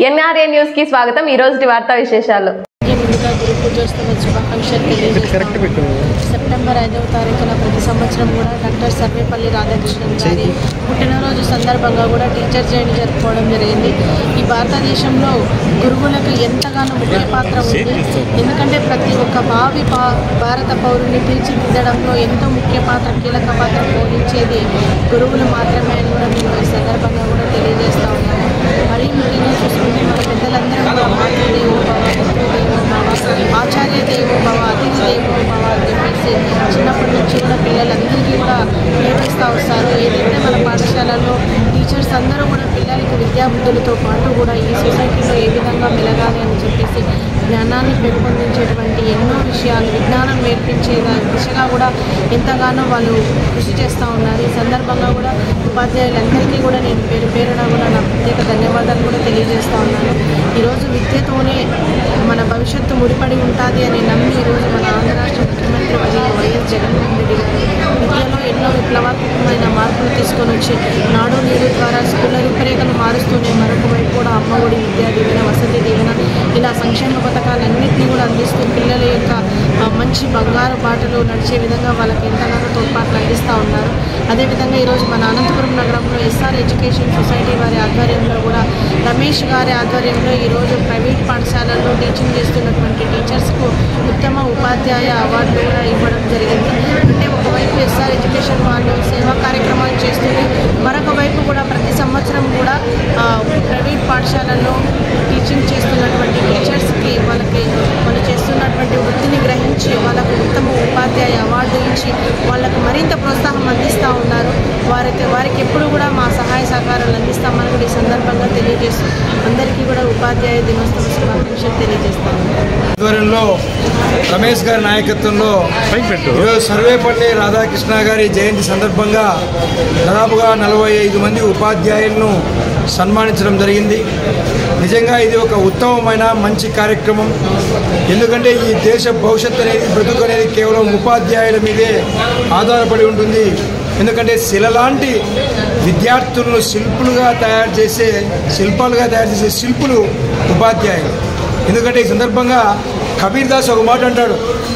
NRA news కి స్వాగతం ఈ రోజు వార్తా విశేషాలు ఈ ముందుగా గురు పూజోత్సవ శుభాకాంక్షలు తెలియజేస్తాము సెప్టెంబర్ ఐదవ తారీఖున ప్రతి సంవత్సరం కూడా డాక్టర్ సర్వేపల్లి రాధాకృష్ణన్ గారి పుట్టినరోజు సందర్భంగా కూడా టీచర్స్ డేని జరుపుకోవడం జరిగింది ఈ భారతదేశంలో గురువులకు ఎంతగానో ముఖ్య పాత్ర ఉంది ఎందుకంటే ప్రతి ఒక్క భావి పా భారత పౌరుని తీర్చిదిద్దడంలో ఎంతో ముఖ్య పాత్ర కీలక పాత్ర పోషించేది గురువులు మాత్రమే అని కూడా మేము ఈ సందర్భంగా కూడా తెలియజేస్తా ఉన్నాము మరీ ముఖ్యంగా చూసుకుంటే మన పెద్దలందరూ కూడా మాతృదేవో భవ పితృదేవో భవ ఆచార్య దేవో భవ అతిథి దేవో భవ అని చెప్పేసి చిన్నప్పటి నుంచి కూడా పిల్లలందరికీ కూడా నేర్పిస్తూ వస్తారు ఏదైతే మన పాఠశాలల్లో టీచర్స్ అందరూ కూడా పిల్లలకి విద్యాబుద్ధులతో పాటు కూడా ఈ సొసైటీలో ఏ విధంగా మెలగాలి అని చెప్పేసి జ్ఞానాన్ని పెంపొందించేటువంటి ఎన్నో విషయాలు విజ్ఞానం నేర్పించే దా- దిశగా కూడా ఎంతగానో వాళ్ళు కృషి చేస్తూ ఉన్నారు ఈ సందర్భంగా కూడా ఉపాధ్యాయులందరికీ కూడా నేను పేరు పేరున కూడా నా ప్రత్యేక ధన్యవాదాలు కూడా తెలియజేస్తా ఉన్నాను ఈరోజు విద్యతోనే మన భవిష్యత్తు ముడిపడి ఉంటుంది అని నమ్మి ఈరోజు మన ఆంధ్ర రాష్ట్ర ముఖ్యమంత్రి వర్యులు వైఎస్ జగన్మోహన్ రెడ్డి గారు విద్యలో ఎన్నో విప్లవాత్మకమైన మార్పులు తీసుకొని వచ్చి నాడు నేడు ద్వారా స్కూళ్ళ రూపురేఖలు మారుస్తూనే మరొక వైపు కూడా అమ్మఒడి విద్యా దీవెన వసతి దీవెన ఇలా సంక్షేమ పథకాలన్నింటినీ కూడా అందిస్తూ పిల్లల యొక్క ఆ, మంచి బంగారు బాటలో నడిచే విధంగా వాళ్ళకి ఎంతగానో తోడ్పాట్లు అందిస్తూ ఉన్నారు అదేవిధంగా ఈరోజు మన అనంతపురం నగరంలో ఎస్ఆర్ ఎడ్యుకేషన్ సొసైటీ వారి ఆధ్వర్యంలో కూడా రమేష్ గారి ఆధ్వర్యంలో ఈరోజు ప్రైవేట్ పాఠశాలల్లో టీచింగ్ చేస్తున్నటువంటి టీచర్స్కు ఉత్తమ ఉపాధ్యాయ అవార్డు కూడా ఇవ్వడం జరిగింది అంటే ఒకవైపు ఎస్ఆర్ ఎడ్యుకేషన్ వాళ్ళు సేవా కార్యక్రమాలు చేస్తుంది మరొక వైపు కూడా ప్రతి సంవత్సరం కూడా ఆ, ప్రైవేట్ పాఠశాలల్లో టీచింగ్ చేస్తున్నటువంటి టీచర్స్కి వాళ్ళకి వాళ్ళు చేస్తున్నటువంటి వృత్తిని గ్రహించి వాళ్ళకు ఉత్తమ ఉపాధ్యాయ అవార్డు ఇచ్చి వాళ్ళకు మరింత ప్రోత్సాహం అందిస్తూ ఉన్నారు వారికి వారికి ఎప్పుడు కూడా మా సహాయ సహకారాలు అందిస్తామని కూడా ఈ సందర్భంగా తెలియజేస్తూ అందరికీ కూడా ఉపాధ్యాయ దినోత్సవ శుభాకాంక్షలు తెలియజేస్తాము ఆధ్వర్యంలో రమేష్ గారి నాయకత్వంలో ఈరోజు సర్వేపల్లి రాధాకృష్ణ గారి జయంతి సందర్భంగా దాదాపుగా నలభై ఐదు మంది ఉపాధ్యాయులను సన్మానించడం జరిగింది నిజంగా ఇది ఒక ఉత్తమమైన మంచి కార్యక్రమం ఎందుకంటే ఈ దేశ భవిష్యత్తు అనేది బ్రతుకు అనేది కేవలం ఉపాధ్యాయుల మీదే ఆధారపడి ఉంటుంది ఎందుకంటే శిలలాంటి విద్యార్థులను శిల్పులుగా తయారు చేసే శిల్పాలుగా తయారు చేసే శిల్పులు ఉపాధ్యాయులు ఎందుకంటే ఈ సందర్భంగా కబీర్ దాస్ ఒక మాట అంటాడు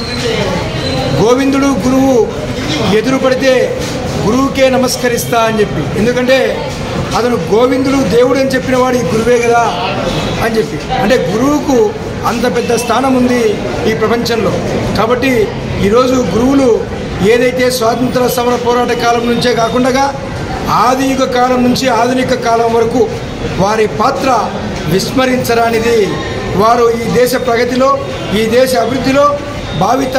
గోవిందుడు గురువు ఎదురు పడితే గురువుకే నమస్కరిస్తా అని చెప్పి ఎందుకంటే అతను గోవిందుడు దేవుడు అని చెప్పిన వాడు ఈ గురువే కదా అని చెప్పి అంటే గురువుకు అంత పెద్ద స్థానం ఉంది ఈ ప్రపంచంలో కాబట్టి ఈరోజు గురువులు ఏదైతే స్వాతంత్ర సమర పోరాట కాలం నుంచే కాకుండా ఆధునిక కాలం నుంచి ఆధునిక కాలం వరకు వారి పాత్ర విస్మరించరానిది వారు ఈ దేశ ప్రగతిలో ఈ దేశ అభివృద్ధిలో భావిత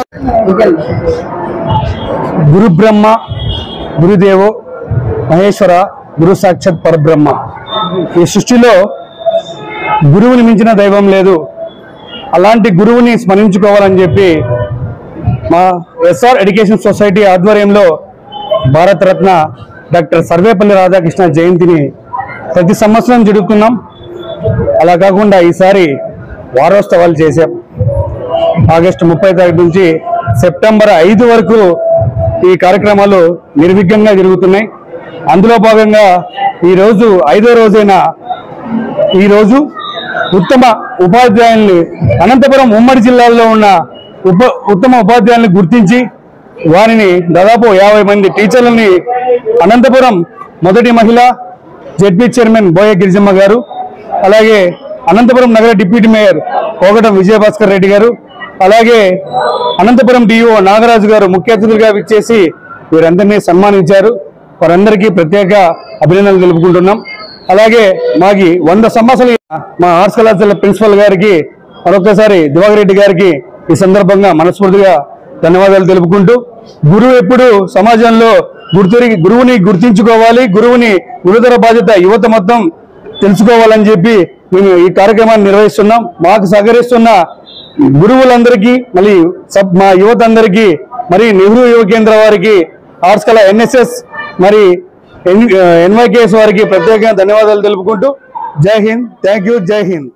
గురు బ్రహ్మ గురుదేవో మహేశ్వర గురు సాక్షాత్ పరబ్రహ్మ ఈ సృష్టిలో గురువుని మించిన దైవం లేదు అలాంటి గురువుని స్మరించుకోవాలని చెప్పి మా ఎస్ఆర్ ఎడ్యుకేషన్ సొసైటీ ఆధ్వర్యంలో భారతరత్న డాక్టర్ సర్వేపల్లి రాధాకృష్ణ జయంతిని ప్రతి సంవత్సరం జరుపుకున్నాం అలా కాకుండా ఈసారి వారోత్సవాలు చేశాం ఆగస్టు ముప్పై తారీఖు నుంచి సెప్టెంబర్ ఐదు వరకు ఈ కార్యక్రమాలు నిర్విఘ్నంగా జరుగుతున్నాయి అందులో భాగంగా ఈరోజు ఐదో రోజైన ఈరోజు ఉత్తమ ఉపాధ్యాయుల్ని అనంతపురం ఉమ్మడి జిల్లాలో ఉన్న ఉప ఉత్తమ ఉపాధ్యాయుల్ని గుర్తించి వారిని దాదాపు యాభై మంది టీచర్లని అనంతపురం మొదటి మహిళ జెడ్పీ చైర్మన్ బోయ గిరిజమ్మ గారు అలాగే అనంతపురం నగర డిప్యూటీ మేయర్ కోగటం విజయభాస్కర్ రెడ్డి గారు అలాగే అనంతపురం డిఓ నాగరాజు గారు ముఖ్య అతిథులుగా విచ్చేసి వీరందరినీ సన్మానించారు వారందరికీ ప్రత్యేక అభినందనలు తెలుపుకుంటున్నాం అలాగే మాకి వంద సంవత్సరాలు మా ఆర్ట్స్ కళాశాల ప్రిన్సిపల్ గారికి మరొకసారి దివాకర్ రెడ్డి గారికి ఈ సందర్భంగా మనస్ఫూర్తిగా ధన్యవాదాలు తెలుపుకుంటూ గురువు ఎప్పుడు సమాజంలో గుర్తురి గురువుని గుర్తించుకోవాలి గురువుని గురుతర బాధ్యత యువత మొత్తం తెలుసుకోవాలని చెప్పి మేము ఈ కార్యక్రమాన్ని నిర్వహిస్తున్నాం మాకు సహకరిస్తున్న గురువులందరికీ మళ్ళీ సబ్ మా యువత అందరికీ మరి నెహ్రూ యువ కేంద్ర వారికి ఆర్ట్స్ కళ ఎన్ఎస్ఎస్ మరి ఎన్వైకేఎస్ వారికి ప్రత్యేకంగా ధన్యవాదాలు తెలుపుకుంటూ జై హింద్ థ్యాంక్ యూ జై హింద్